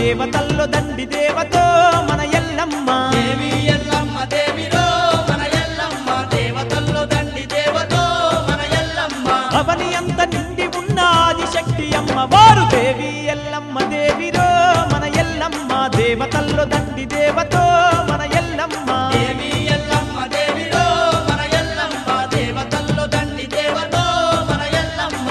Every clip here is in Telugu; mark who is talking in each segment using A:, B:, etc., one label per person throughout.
A: దేవతల్లో దండి దేవతో మన ఎల్లమ్మ
B: దేవి ఎల్లమ్మ దేవిరో మన ఎల్లమ్మ దేవతల్లో దండి దేవతో మన ఎల్లమ్మ
A: అవని అంత నిండి ఉన్న ఆదిశక్తి అమ్మ వారు దేవి ఎల్లమ్మ దేవిరో మన ఎల్లమ్మ దేవతల్లో దండి దేవతో మన ఎల్లమ్మ
B: దేవి ఎల్లమ్మ దేవిరో మన ఎల్లమ్మ దేవతల్లో దండి దేవతో మన ఎల్లమ్మ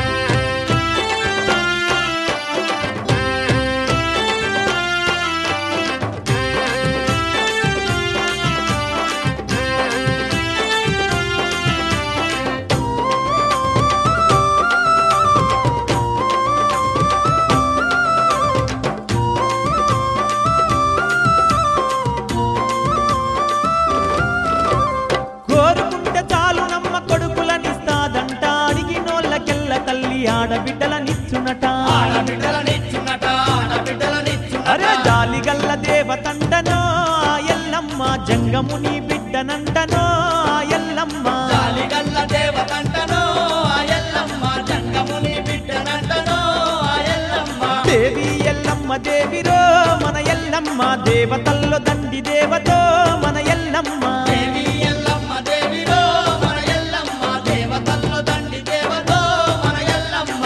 A: కోరుకుంటే చాలు నమ్మ కొడుకులనిస్తాదంట అడిగినోళ్ళకెల్ల తల్లి ఆడబిడ్డలనిచ్చునట
B: ఆడబిడ్డలనిచ్చునట ఆడబిడ్డలనిచ్చునట
A: అరే జాలిగల్ల దేవతంటనో ఆ ఎల్లమ్మ జంగముని బిడ్డనంటనో ఆ ఎల్లమ్మ
B: జాలిగల్ల దేవతంటనో ఆ ఎల్లమ్మ జంగముని బిడ్డనంటనో ఆ ఎల్లమ్మ
A: దేవి ఎల్లమ్మ దేవిరో మన ఎల్లమ్మ దేవతల్లో దండి దేవతో మన ఎల్లమ్మ
B: దేవి ఎల్లమ్మ దేవిరో మన ఎల్లమ్మ దేవతల్లో దండి దేవతో మన ఎల్లమ్మ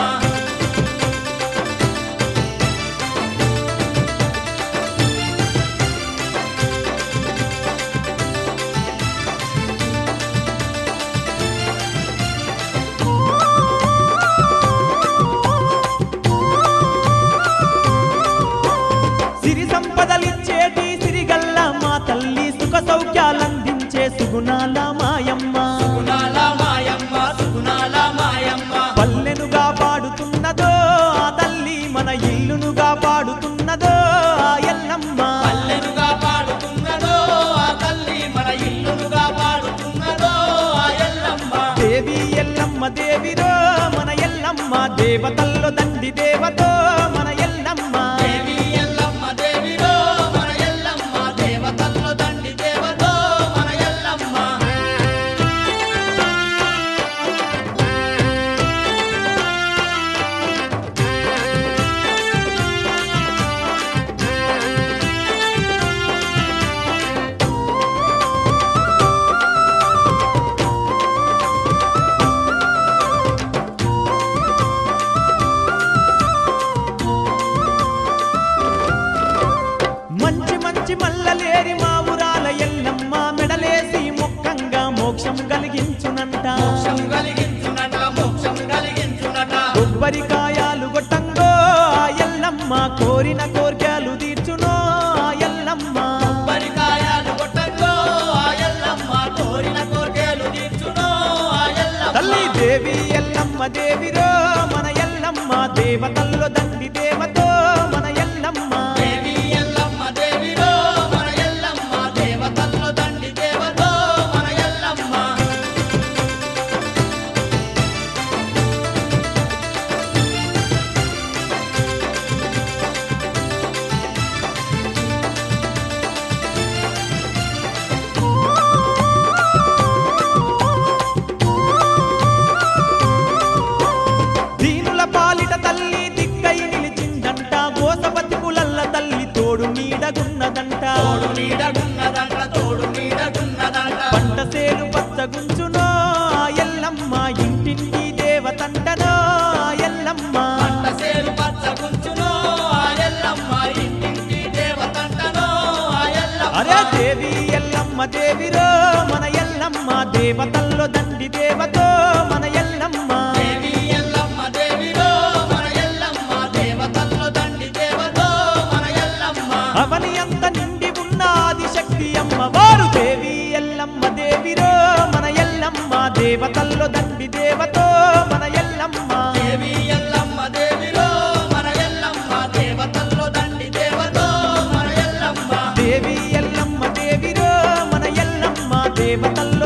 A: సిరి సంపదలిచ్చేటి సిరిగల్ల మా తల్లి సుఖ సౌఖ్యాలందించే సుగుణాల మాయమ్మ
B: సుగుణాల మాయమ్మ సుగుణాల మాయమ్మ
A: పల్లెనుగా పాడుతున్నదో ఆ తల్లి మన ఇల్లునుగా పాడుతున్నదో ఆ ఎల్లమ్మ
B: పల్లెనుగా పాడుతున్నదో ఆ తల్లి మన ఇల్లునుగా పాడుతున్నదో ఆ ఎల్లమ్మ
A: దేవి ఎల్లమ్మ దేవిరో మన ఎల్లమ్మ దేవతల్లో దండి దేవతో మన ఎల్లమ్మ
B: దేవి ఎల్లమ్మ దేవిరో మన ఎల్లమ్మ దేవతల్లో దండి దేవతో మన ఎల్లమ్మ
A: మంచి మంచి మల్లలేరి మా ఊరాల ఎల్లమ్మ మెడలేసి మొక్కంగా మోక్షం కలిగించునంట
B: మోక్షం కలిగించునట మోక్షం కలిగించునట
A: కొబ్బరికాయాలు గొట్టంగో ఆ ఎల్లమ్మ కోరిన కోర్కెలు తీర్చునో ఆ ఎల్లమ్మ
B: కొబ్బరికాయలు కొట్టంగో ఆ ఎల్లమ్మ కోరిన కోర్కెలు తీర్చునో ఆ ఎల్లమ్మ
A: తల్లి దేవి ఎల్లమ్మ దేవిరో మన ఎల్లమ్మ దేవతల్లో దండి దేవతో మన ఎల్లమ్మ
B: దేవి ఎల్లమ్మ దేవిరో మన ఎల్లమ్మ దేవతల్లో దండి దేవతో మన ఎల్లమ్మ
A: దీనుల పాలిట తల్లి దిక్కై నిలిచిందంట గోసబతికులల్ల తల్లి తోడు నీడగున్నదంట
B: తోడు నీడగున్నదంట తోడు నీడగున్నదంట
A: పంట సేలు పచ్చగుంచునో ఆ ఎల్లమ్మ ఇంటింటి దేవతంటనో ఆ ఎల్లమ్మ
B: పంట సేలు పచ్చగుంచునో ఆ ఎల్లమ్మ ఇంటింటి దేవతంటనో ఆ ఎల్లమ్మ
A: అరే దేవి ఎల్లమ్మ దేవిరో మన ఎల్లమ్మ దేవతల్లో దండి దేవతో మన ఎల్లమ్మ
B: దేవి ఎల్లమ్మ దేవిరో మన ఎల్లమ్మ దేవతల్లో దండి దేవతో మన ఎల్లమ్మ
A: అవని అంత నిండి ఉన్న ఆదిశక్తి అమ్మ వారు దేవి ఎల్లమ్మ దేవిరో మన ఎల్లమ్మ దేవతల్లో దండి దేవతో మన ఎల్లమ్మ
B: దేవి ఎల్లమ్మ దేవిరో మన ఎల్లమ్మ దేవతల్లో దండి దేవతో మన ఎల్లమ్మ
A: దేవి ఎల్లమ్మ దేవిరో మన ఎల్లమ్మ దేవతల్లో